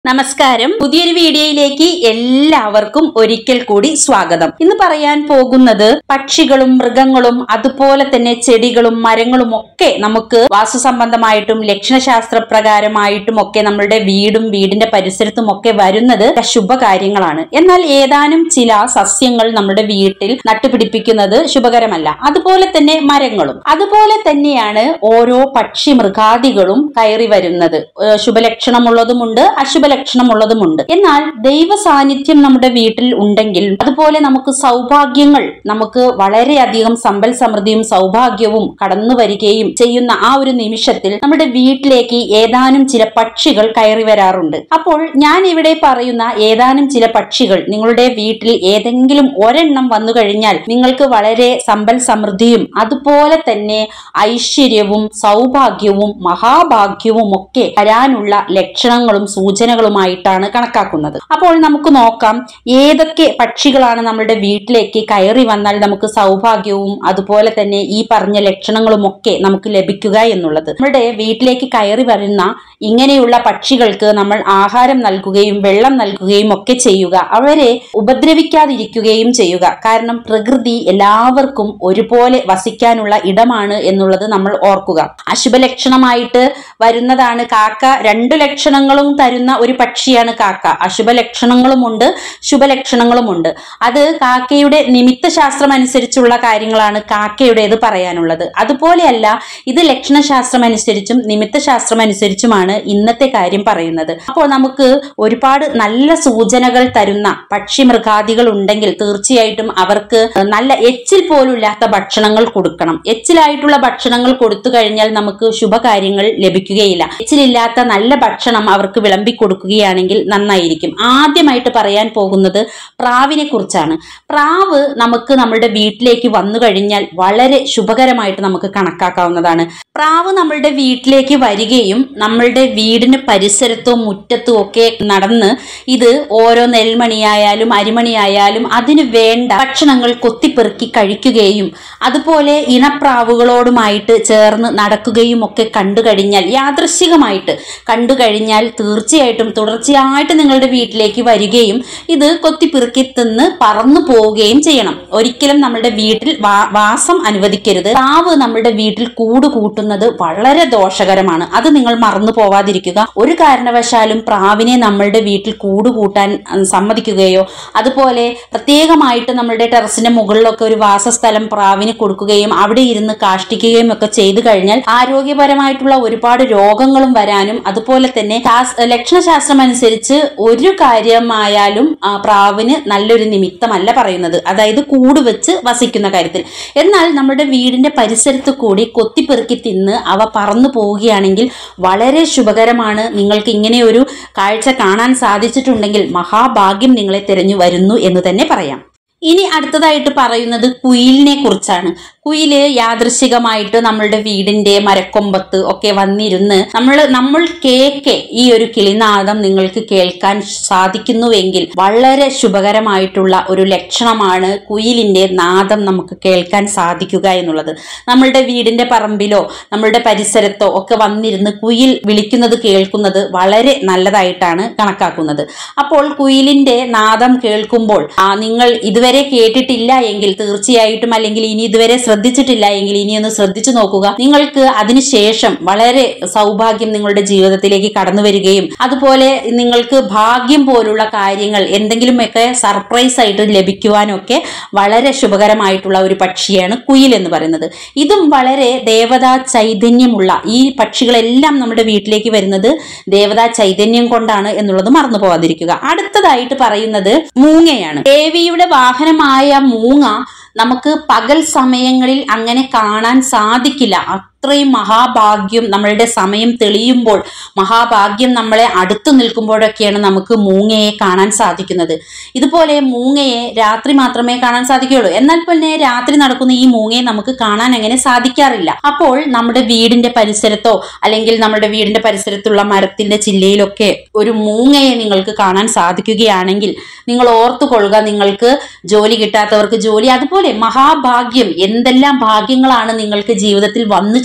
നമസ്കാരം പുതിയൊരു വീഡിയോയിലേക്ക് എല്ലാവർക്കും ഒരിക്കൽ കൂടി സ്വാഗതം ഇന്ന് പറയാൻ പോകുന്നത് പക്ഷികളും മൃഗങ്ങളും അതുപോലെ തന്നെ ചെടികളും മരങ്ങളും ഒക്കെ നമുക്ക് വാസ്തു സംബന്ധമായിട്ടും ലക്ഷണശാസ്ത്ര പ്രകാരമായിട്ടും ഒക്കെ നമ്മളുടെ വീടും വീടിന്റെ പരിസരത്തും ഒക്കെ വരുന്നത് ശുഭകാര്യങ്ങളാണ് എന്നാൽ ഏതാനും ചില സസ്യങ്ങൾ നമ്മുടെ വീട്ടിൽ നട്ടുപിടിപ്പിക്കുന്നത് ശുഭകരമല്ല അതുപോലെ തന്നെ മരങ്ങളും അതുപോലെ തന്നെയാണ് ഓരോ പക്ഷി മൃഗാദികളും കയറി വരുന്നത് ഏഹ് ശുഭലക്ഷണമുള്ളതുമുണ്ട് അശുഭലക്ഷണമുള്ളതുമുണ്ട് എന്നാൽ ദൈവ സാന്നിധ്യം നമ്മുടെ വീട്ടിൽ ഉണ്ടെങ്കിൽ അതുപോലെ നമുക്ക് സൗഭാഗ്യങ്ങൾ നമുക്ക് വളരെയധികം സമ്പൽ സമൃദ്ധിയും സൗഭാഗ്യവും കടന്നു വരികയും ചെയ്യുന്ന ആ ഒരു നിമിഷത്തിൽ നമ്മുടെ വീട്ടിലേക്ക് ഏതാനും ചില പക്ഷികൾ കയറി വരാറുണ്ട് അപ്പോൾ ഞാൻ ഇവിടെ പറയുന്ന ഏതാനും ചില പക്ഷികൾ നിങ്ങളുടെ വീട്ടിൽ ഏതെങ്കിലും ഒരെണ്ണം വന്നു കഴിഞ്ഞാൽ നിങ്ങൾക്ക് വളരെ സമ്പൽ സമൃദ്ധിയും അതുപോലെ തന്നെ ഐശ്വര്യവും സൗഭാഗ്യവും മഹാഭാഗ്യവും ഒക്കെ വരാനുള്ള ലക്ഷണങ്ങളും സൂചനകളുമായിട്ടാണ് കണക്കാക്കുന്നത് അപ്പോൾ നമുക്ക് നോക്കാം ഏതൊക്കെ പക്ഷികളാണ് നമ്മുടെ വീട്ടിലേക്ക് കയറി വന്നാൽ നമുക്ക് സൗഭാഗ്യവും അതുപോലെ തന്നെ ഈ പറഞ്ഞ ലക്ഷണങ്ങളും ഒക്കെ നമുക്ക് ലഭിക്കുക എന്നുള്ളത് നമ്മുടെ വീട്ടിലേക്ക് കയറി വരുന്ന ഇങ്ങനെയുള്ള പക്ഷികൾക്ക് നമ്മൾ ആഹാരം നൽകുകയും വെള്ളം നൽകുകയും ഒക്കെ ചെയ്യുക അവരെ ഉപദ്രവിക്കാതിരിക്കുകയും ചെയ്യുക കാരണം പ്രകൃതി എല്ലാവർക്കും ഒരുപോലെ വസിക്കാനുള്ള ഇടമാണ് എന്നുള്ളത് നമ്മൾ ഓർക്കുക അശുഭലക്ഷണമായിട്ട് വരുന്നതാണ് കാക്ക രണ്ടു ലക്ഷണങ്ങളും തരുന്ന ഒരു പക്ഷിയാണ് കാക്ക അശുഭലക്ഷണങ്ങളുമുണ്ട് ശുഭലക്ഷണങ്ങളുമുണ്ട് അത് കാക്കയുടെ നിമിത്ത ശാസ്ത്രം അനുസരിച്ചുള്ള കാര്യങ്ങളാണ് കാക്കയുടേത് പറയാനുള്ളത് അതുപോലെയല്ല ഇത് ലക്ഷണശാസ്ത്രം അനുസരിച്ചും നിമിത്ത ശാസ്ത്രം അനുസരിച്ചുമാണ് ഇന്നത്തെ കാര്യം പറയുന്നത് അപ്പോൾ നമുക്ക് ഒരുപാട് നല്ല സൂചനകൾ തരുന്ന പക്ഷി മൃഗാദികൾ ഉണ്ടെങ്കിൽ തീർച്ചയായിട്ടും അവർക്ക് നല്ല എച്ചിൽ പോലുമില്ലാത്ത ഭക്ഷണങ്ങൾ കൊടുക്കണം എച്ചിലായിട്ടുള്ള ഭക്ഷണങ്ങൾ കൊടുത്തു കഴിഞ്ഞാൽ നമുക്ക് ശുഭകാര്യങ്ങൾ ലഭിക്കുകയില്ല എച്ചിലില്ലാത്ത നല്ല ഭക്ഷണം അവർക്ക് വിളമ്പി കൊടുക്കുകയാണെങ്കിൽ നന്നായിരിക്കും ആദ്യമായിട്ട് പറയാൻ പോകുന്നത് പ്രാവിനെ കുറിച്ചാണ് പ്രാവ് നമുക്ക് നമ്മുടെ വീട്ടിലേക്ക് വന്നു കഴിഞ്ഞാൽ വളരെ ശുഭകരമായിട്ട് നമുക്ക് കണക്കാക്കാവുന്നതാണ് പ്രാവ് നമ്മളുടെ വീട്ടിലേക്ക് വരികയും നമ്മളുടെ വീടിന് പരിസരത്തും മുറ്റത്തും ഒക്കെ നടന്ന് ഇത് ഓരോ നെൽമണിയായാലും അരിമണിയായാലും അതിന് വേണ്ട ഭക്ഷണങ്ങൾ കൊത്തിപ്പെറുക്കി കഴിക്കുകയും അതുപോലെ ഇണപ്രാവുകളോടുമായിട്ട് ചേർന്ന് നടക്കുകയും ഒക്കെ കണ്ടു കഴിഞ്ഞാൽ യാദൃശികമായിട്ട് കണ്ടു കഴിഞ്ഞാൽ തീർച്ചയായിട്ടും തുടർച്ചയായിട്ട് നിങ്ങളുടെ വീട്ടിലേക്ക് വരികയും ഇത് കൊത്തിപ്പെറുക്കി തിന്ന് പറന്നു പോവുകയും ചെയ്യണം ഒരിക്കലും നമ്മുടെ വീട്ടിൽ വാ- വാസം അനുവദിക്കരുത് പ്രാവ് നമ്മുടെ വീട്ടിൽ കൂട് കൂട്ടുന്നത് വളരെ ദോഷകരമാണ് അത് നിങ്ങൾ മറന്നു പോവാതിരിക്കുക ഒരു കാരണവശാലും പ്രാവിനെ നമ്മളുടെ വീട്ടിൽ കൂട് കൂട്ടാൻ ഉം, സമ്മതിക്കുകയോ അതുപോലെ പ്രത്യേകമായിട്ട് നമ്മളുടെ ടെറസിന്റെ മുകളിലൊക്കെ ഒരു വാസസ്ഥലം പ്രാവിന് കൊടുക്കുകയും അവിടെ ഇരുന്ന് കാഷ്ടിക്കുകയും ഒക്കെ ചെയ്തു കഴിഞ്ഞാൽ ആരോഗ്യപരമായിട്ടുള്ള ഒരുപാട് രോഗങ്ങളും വരാനും അതുപോലെ തന്നെ ശാസ്- ലക്ഷണശാസ്ത്രം അനുസരിച്ച് ഒരു കാര്യമായാലും ആ, പ്രാവിന് നല്ലൊരു നിമിത്തമല്ല പറയുന്നത് അതായത് കൂട് വെച്ച് വസിക്കുന്ന കാര്യത്തിൽ എന്നാൽ നമ്മുടെ വീടിന്റെ പരിസരത്ത് കൂടി കൊത്തിപ്പെറുക്കി തിന്ന് അവ പറന്നു പോവുകയാണെങ്കിൽ വളരെ ശുഭകരമാണ് നിങ്ങൾക്ക് ഇങ്ങനെ ഒരു കാഴ്ച കാണാൻ സാധിച്ചിട്ടുണ്ടെങ്കിൽ മഹാഭാഗ്യം നിങ്ങളെ തിരഞ്ഞു വരുന്നു എന്ന് തന്നെ പറയാം ഇനി അടുത്തതായിട്ട് പറയുന്നത് കുയിലിനെ കുറിച്ചാണ് കുയില് യാദൃശികമായിട്ട് നമ്മളുടെ വീടിന്റെ മരക്കൊമ്പത്ത് ഒക്കെ വന്നിരുന്ന് നമ്മൾ നമ്മൾ കേക്കെ ഈ ഒരു കിളിനാദം നിങ്ങൾക്ക് കേൾക്കാൻ സാധിക്കുന്നുവെങ്കിൽ വളരെ ശുഭകരമായിട്ടുള്ള ഒരു ലക്ഷണമാണ് കുയിലിന്റെ നാദം നമുക്ക് കേൾക്കാൻ സാധിക്കുക എന്നുള്ളത് നമ്മളുടെ വീടിന്റെ പറമ്പിലോ നമ്മളുടെ പരിസരത്തോ ഒക്കെ വന്നിരുന്ന് കുയിൽ വിളിക്കുന്നത് കേൾക്കുന്നത് വളരെ നല്ലതായിട്ടാണ് കണക്കാക്കുന്നത് അപ്പോൾ കുയിലിന്റെ നാദം കേൾക്കുമ്പോൾ ആ നിങ്ങൾ ഇതുവരെ കേട്ടിട്ടില്ല എങ്കിൽ തീർച്ചയായിട്ടും അല്ലെങ്കിൽ ഇനി ഇതുവരെ ശ്രദ്ധിച്ചിട്ടില്ല എങ്കിൽ ഇനി ഒന്ന് ശ്രദ്ധിച്ചു നോക്കുക നിങ്ങൾക്ക് അതിനുശേഷം വളരെ സൗഭാഗ്യം നിങ്ങളുടെ ജീവിതത്തിലേക്ക് കടന്നു വരികയും അതുപോലെ നിങ്ങൾക്ക് ഭാഗ്യം പോലുള്ള കാര്യങ്ങൾ എന്തെങ്കിലുമൊക്കെ സർപ്രൈസ് ആയിട്ട് ലഭിക്കുവാനൊക്കെ വളരെ ശുഭകരമായിട്ടുള്ള ഒരു പക്ഷിയാണ് കുയിൽ എന്ന് പറയുന്നത് ഇതും വളരെ ദേവതാ ചൈതന്യമുള്ള ഈ പക്ഷികളെല്ലാം നമ്മുടെ വീട്ടിലേക്ക് വരുന്നത് ദേവതാ ചൈതന്യം കൊണ്ടാണ് എന്നുള്ളത് മറന്നു പോവാതിരിക്കുക അടുത്തതായിട്ട് പറയുന്നത് മൂങ്ങയാണ് ദേവിയുടെ വാഹനമായ മൂങ്ങ നമുക്ക് പകൽ സമയങ്ങളിൽ അങ്ങനെ കാണാൻ സാധിക്കില്ല അത്രയും മഹാഭാഗ്യം നമ്മളുടെ സമയം തെളിയുമ്പോൾ മഹാഭാഗ്യം നമ്മളെ അടുത്തു നിൽക്കുമ്പോഴൊക്കെയാണ് നമുക്ക് മൂങ്ങയെ കാണാൻ സാധിക്കുന്നത് ഇതുപോലെ മൂങ്ങയെ രാത്രി മാത്രമേ കാണാൻ സാധിക്കുകയുള്ളൂ എന്നാൽ പിന്നെ രാത്രി നടക്കുന്ന ഈ മൂങ്ങയെ നമുക്ക് കാണാൻ അങ്ങനെ സാധിക്കാറില്ല അപ്പോൾ നമ്മുടെ വീടിന്റെ പരിസരത്തോ അല്ലെങ്കിൽ നമ്മുടെ വീടിന്റെ പരിസരത്തുള്ള മരത്തിന്റെ ചില്ലയിലൊക്കെ ഒരു മൂങ്ങയെ നിങ്ങൾക്ക് കാണാൻ സാധിക്കുകയാണെങ്കിൽ നിങ്ങൾ ഓർത്തുകൊള്ളുക നിങ്ങൾക്ക് ജോലി കിട്ടാത്തവർക്ക് ജോലി അതുപോലെ മഹാഭാഗ്യം എന്തെല്ലാം ഭാഗ്യങ്ങളാണ് നിങ്ങൾക്ക് ജീവിതത്തിൽ വന്നു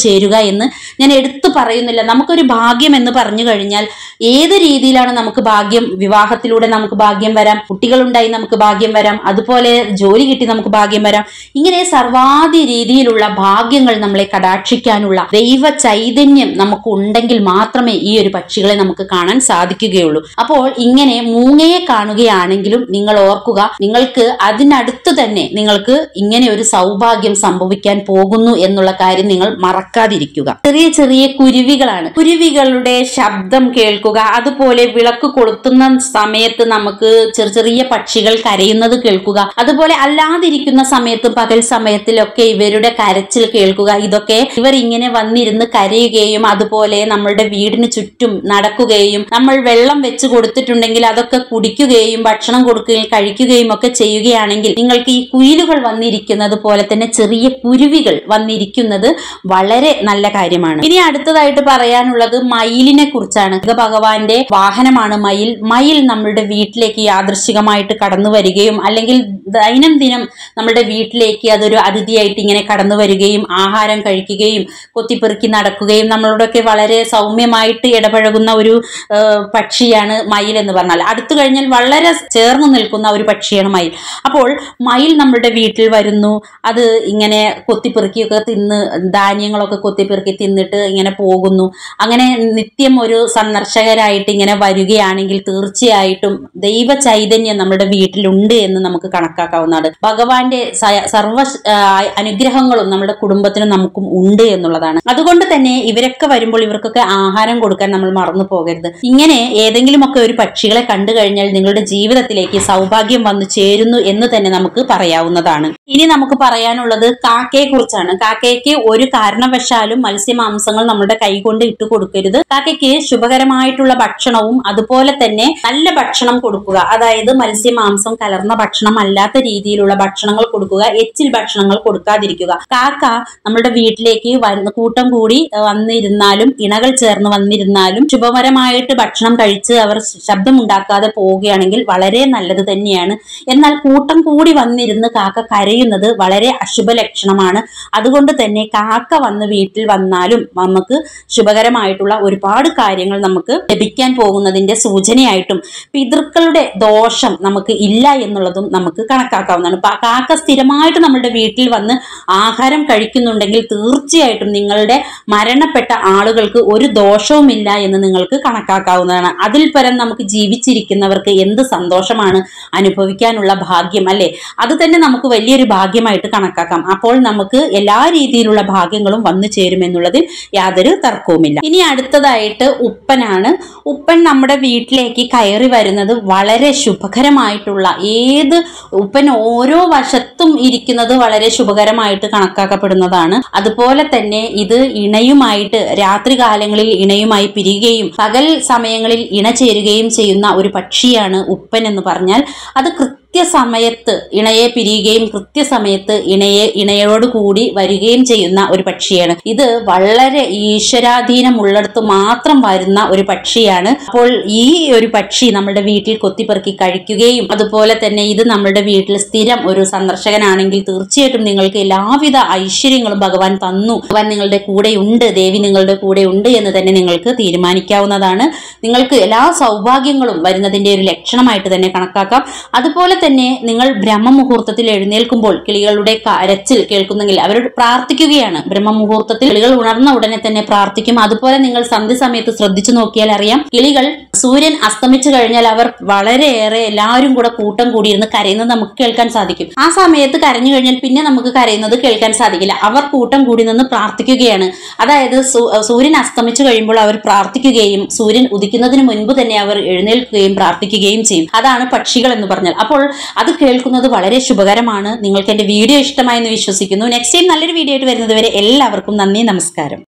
ചേരുക എന്ന് ഞാൻ എടുത്തു പറയുന്നില്ല നമുക്കൊരു ഭാഗ്യം എന്ന് പറഞ്ഞു കഴിഞ്ഞാൽ ഏത് രീതിയിലാണ് നമുക്ക് ഭാഗ്യം വിവാഹത്തിലൂടെ നമുക്ക് ഭാഗ്യം വരാം കുട്ടികളുണ്ടായി നമുക്ക് ഭാഗ്യം വരാം അതുപോലെ ജോലി കിട്ടി നമുക്ക് ഭാഗ്യം വരാം ഇങ്ങനെ സർവാധി രീതിയിലുള്ള ഭാഗ്യങ്ങൾ നമ്മളെ കടാക്ഷിക്കാനുള്ള ദൈവ ചൈതന്യം നമുക്ക് ഉണ്ടെങ്കിൽ മാത്രമേ ഈ ഒരു പക്ഷികളെ നമുക്ക് കാണാൻ സാധിക്കുകയുള്ളൂ അപ്പോൾ ഇങ്ങനെ മൂങ്ങയെ കാണുകയാണെങ്കിലും നിങ്ങൾ ഓർക്കുക നിങ്ങൾക്ക് അതിനടുത്ത് തന്നെ നിങ്ങൾക്ക് ഇങ്ങനെ ഒരു സൗഭാഗ്യം സംഭവിക്കാൻ പോകുന്നു എന്നുള്ള കാര്യം നിങ്ങൾ മറക്കാതിരിക്കുക ചെറിയ ചെറിയ കുരുവികളാണ് കുരുവികളുടെ ശബ്ദം കേൾക്കുക അതുപോലെ വിളക്ക് കൊളുത്തുന്ന സമയത്ത് നമുക്ക് ചെറിയ ചെറിയ പക്ഷികൾ കരയുന്നത് കേൾക്കുക അതുപോലെ അല്ലാതിരിക്കുന്ന സമയത്തും പകൽ സമയത്തിലൊക്കെ ഇവരുടെ കരച്ചിൽ കേൾക്കുക ഇതൊക്കെ ഇവർ ഇങ്ങനെ വന്നിരുന്ന് കരയുകയും അതുപോലെ നമ്മളുടെ വീടിന് ചുറ്റും നടക്കുകയും നമ്മൾ വെള്ളം വെച്ച് കൊടുത്തിട്ടുണ്ടെങ്കിൽ അതൊക്കെ കുടിക്കുകയും ഭക്ഷണം കൊടുക്കുകയും കഴിക്കുകയും ഒക്കെ ചെയ്യുകയാണെങ്കിൽ നിങ്ങൾക്ക് ഈ കുയിലുകൾ വന്നിരിക്കുന്നത് പോലെ തന്നെ ചെറിയ കുരുവികൾ വന്നിരിക്കുന്നത് വളരെ നല്ല കാര്യമാണ് ഇനി അടുത്തതായിട്ട് പറയാനുള്ളത് മയിലിനെ കുറിച്ചാണ് ഇത് ഭഗവാന്റെ വാഹനമാണ് മയിൽ മയിൽ നമ്മളുടെ വീട്ടിലേക്ക് യാദൃശികമായിട്ട് കടന്നു വരികയും അല്ലെങ്കിൽ ദൈനംദിനം നമ്മുടെ വീട്ടിലേക്ക് അതൊരു അതിഥിയായിട്ട് ഇങ്ങനെ കടന്നു വരികയും ആഹാരം കഴിക്കുകയും കൊത്തിപ്പെറുക്കി നടക്കുകയും നമ്മളോടൊക്കെ വളരെ സൗമ്യമായിട്ട് ഇടപഴകുന്ന ഒരു ആ, പക്ഷിയാണ് മയിൽ എന്ന് പറഞ്ഞാൽ അടുത്തു കഴിഞ്ഞാൽ വളരെ ചേർന്ന് നിൽക്കുന്ന ഒരു പക്ഷിയാണ് മയിൽ അപ്പോൾ മയിൽ നമ്മുടെ വീട്ടിൽ വരുന്നു അത് ഇങ്ങനെ കൊത്തിപ്പെറുക്കിയൊക്കെ തിന്ന് ധാന്യങ്ങളൊക്കെ കൊത്തിപ്പെറുക്കി തിന്നിട്ട് ഇങ്ങനെ പോകുന്നു അങ്ങനെ നിത്യം ഒരു സന്ദർശകരായിട്ട് ഇങ്ങനെ വരികയാണെങ്കിൽ തീർച്ചയായിട്ടും ദൈവ ചൈതന്യം നമ്മുടെ വീട്ടിലുണ്ട് എന്ന് നമുക്ക് കണക്കാക്കാവുന്നതാണ് ഭഗവാന്റെ സ- സർവ ആ, അനുഗ്രഹങ്ങളും നമ്മുടെ കുടുംബത്തിനും നമുക്കും ഉണ്ട് എന്നുള്ളതാണ് അതുകൊണ്ട് തന്നെ ഇവരൊക്കെ വരുമ്പോൾ ഇവർക്കൊക്കെ ആഹാരം കൊടുക്കാൻ നമ്മൾ മറന്നു പോകരുത് ഇങ്ങനെ ഏതെങ്കിലുമൊക്കെ ഒരു പക്ഷികളെ കണ്ടു കഴിഞ്ഞാൽ നിങ്ങളുടെ ജീവിതത്തിലേക്ക് സൗഭാഗ്യം വന്നു ചേരുന്നു എന്ന് തന്നെ നമുക്ക് പറയാവുന്നതാണ് ഇനി നമുക്ക് പറയാനുള്ളത് കാക്കയെ കുറിച്ചാണ് കാക്കയ്ക്ക് ഒരു കാരണവശാലും മത്സ്യമാംസങ്ങൾ നമ്മുടെ കൈകൊണ്ട് ഇട്ട് കൊടുക്കരുത് കാക്കയ്ക്ക് ശുഭകരമായിട്ടുള്ള ഭക്ഷണവും അതുപോലെ തന്നെ നല്ല ഭക്ഷണം കൊടുക്കുക അതായത് മത്സ്യമാംസം കലർന്ന ഭക്ഷണം അല്ലാത്ത രീതിയിലുള്ള ഭക്ഷണങ്ങൾ കൊടുക്കുക എച്ചിൽ ഭക്ഷണങ്ങൾ കൊടുക്കാതിരിക്കുക കാക്ക നമ്മുടെ വീട്ടിലേക്ക് വന്ന് കൂട്ടം കൂടി ഏഹ്, വന്നിരുന്നാലും ഇണകൾ ചേർന്ന് വന്നിരുന്നാലും ശുഭകരമായിട്ട് ഭക്ഷണം കഴിച്ച് അവർ ശബ്ദമുണ്ടാക്കാതെ പോവുകയാണെങ്കിൽ വളരെ നല്ലത് തന്നെയാണ് എന്നാൽ കൂട്ടം കൂടി വന്നിരുന്ന് കാക്ക കരയുന്നത് വളരെ അശുഭ ലക്ഷണമാണ് അതുകൊണ്ട് തന്നെ കാക്ക വന്ന് വീട്ടിൽ വന്നാലും നമുക്ക് ശുഭകരമായിട്ടുള്ള ഒരുപാട് കാര്യങ്ങൾ നമുക്ക് ലഭിക്കാൻ പോകുന്നതിന്റെ സൂചനയായിട്ടും പിതൃക്കളുടെ ദോഷം നമുക്ക് ഇല്ല എന്നുള്ളതും നമുക്ക് കണക്കാക്കാവുന്നതാണ് പ- കാക്ക സ്ഥിരമായിട്ട് നമ്മുടെ വീട്ടിൽ വന്ന് ആഹാരം കഴിക്കുന്നുണ്ടെങ്കിൽ തീർച്ചയായിട്ടും നിങ്ങളുടെ മരണപ്പെട്ട ആളുകൾക്ക് ഒരു ദോഷവുമില്ല എന്ന് നിങ്ങൾക്ക് കണക്കാക്കാവുന്നതാണ് അതിൽ പരം നമുക്ക് ജീവിച്ചിരിക്കുന്നവർക്ക് എന്ത് സന്തോഷമാണ് അനുഭവിക്കാനുള്ള ഭാഗ്യം അല്ലെ അത് തന്നെ നമുക്ക് വലിയൊരു ഭാഗ്യമായിട്ട് കണക്കാക്കാം അപ്പോൾ നമുക്ക് എല്ലാ രീതിയിലുള്ള ഭാഗ്യങ്ങളും വന്നു ചേരുമെന്നുള്ളതിൽ യാതൊരു തർക്കവുമില്ല ഇനി അടുത്തതായിട്ട് ഉപ്പനാണ് ഉപ്പൻ നമ്മുടെ വീട്ടിലേക്ക് കയറി വരുന്നത് വളരെ ശുഭകരമായിട്ടുള്ള ഏത് ഉപ്പൻ ഓരോ വശത്തും ഇരിക്കുന്നത് വളരെ ശുഭകരമായിട്ട് കണക്കാക്കപ്പെടുന്നതാണ് അതുപോലെ തന്നെ ഇത് ഇണയുമായിട്ട് രാത്രി കാലങ്ങളിൽ ഇണയുമായി പിരിയുകയും പകൽ സമയങ്ങളിൽ ഇണ ചേരുകയും ചെയ്യുന്ന ഒരു പക്ഷിയാണ് ഉപ്പൻ എന്ന് പറഞ്ഞാൽ അത് കൃത്യസമയത്ത് ഇണയെ പിരിയുകയും കൃത്യസമയത്ത് ഇണയെ ഇണയോട് കൂടി വരികയും ചെയ്യുന്ന ഒരു പക്ഷിയാണ് ഇത് വളരെ ഈശ്വരാധീനമുള്ളിടത്ത് മാത്രം വരുന്ന ഒരു പക്ഷിയാണ് അപ്പോൾ ഈ ഒരു പക്ഷി നമ്മുടെ വീട്ടിൽ കൊത്തിപ്പെറുക്കി കഴിക്കുകയും അതുപോലെ തന്നെ ഇത് നമ്മുടെ വീട്ടിൽ സ്ഥിരം ഒരു സന്ദർശകനാണെങ്കിൽ തീർച്ചയായിട്ടും നിങ്ങൾക്ക് എല്ലാവിധ ഐശ്വര്യങ്ങളും ഭഗവാൻ തന്നു ഭഗവാൻ നിങ്ങളുടെ കൂടെ ഉണ്ട് ദേവി നിങ്ങളുടെ കൂടെ ഉണ്ട് എന്ന് തന്നെ നിങ്ങൾക്ക് തീരുമാനിക്കാവുന്നതാണ് നിങ്ങൾക്ക് എല്ലാ സൗഭാഗ്യങ്ങളും വരുന്നതിന്റെ ഒരു ലക്ഷണമായിട്ട് തന്നെ കണക്കാക്കാം അതുപോലെ തന്നെ നിങ്ങൾ ബ്രഹ്മമുഹൂർത്തത്തിൽ എഴുന്നേൽക്കുമ്പോൾ കിളികളുടെ കരച്ചിൽ കേൾക്കുന്നെങ്കിൽ അവരോട് പ്രാർത്ഥിക്കുകയാണ് ബ്രഹ്മമുഹൂർത്തത്തിൽ കിളികൾ ഉണർന്ന ഉടനെ തന്നെ പ്രാർത്ഥിക്കും അതുപോലെ നിങ്ങൾ സന്ധ്യ സമയത്ത് ശ്രദ്ധിച്ചു നോക്കിയാൽ അറിയാം കിളികൾ സൂര്യൻ അസ്തമിച്ചു കഴിഞ്ഞാൽ അവർ വളരെയേറെ എല്ലാവരും കൂടെ കൂട്ടം കൂടിയിരുന്ന് കരയുന്നത് നമുക്ക് കേൾക്കാൻ സാധിക്കും ആ സമയത്ത് കരഞ്ഞു കഴിഞ്ഞാൽ പിന്നെ നമുക്ക് കരയുന്നത് കേൾക്കാൻ സാധിക്കില്ല അവർ കൂട്ടം കൂടി നിന്ന് പ്രാർത്ഥിക്കുകയാണ് അതായത് സൂ- സൂര്യൻ അസ്തമിച്ചു കഴിയുമ്പോൾ അവർ പ്രാർത്ഥിക്കുകയും സൂര്യൻ ഉദിക്കുന്നതിന് മുൻപ് തന്നെ അവർ എഴുന്നേൽക്കുകയും പ്രാർത്ഥിക്കുകയും ചെയ്യും അതാണ് പക്ഷികൾ എന്ന് പറഞ്ഞാൽ അപ്പോൾ അത് കേൾക്കുന്നത് വളരെ ശുഭകരമാണ് നിങ്ങൾക്ക് എന്റെ വീഡിയോ ഇഷ്ടമായെന്ന് വിശ്വസിക്കുന്നു നെക്സ്റ്റ് ടൈം നല്ലൊരു വീഡിയോ ആയിട്ട് വരുന്നത് വരെ എല്ലാവർക്കും നന്ദി നമസ്കാരം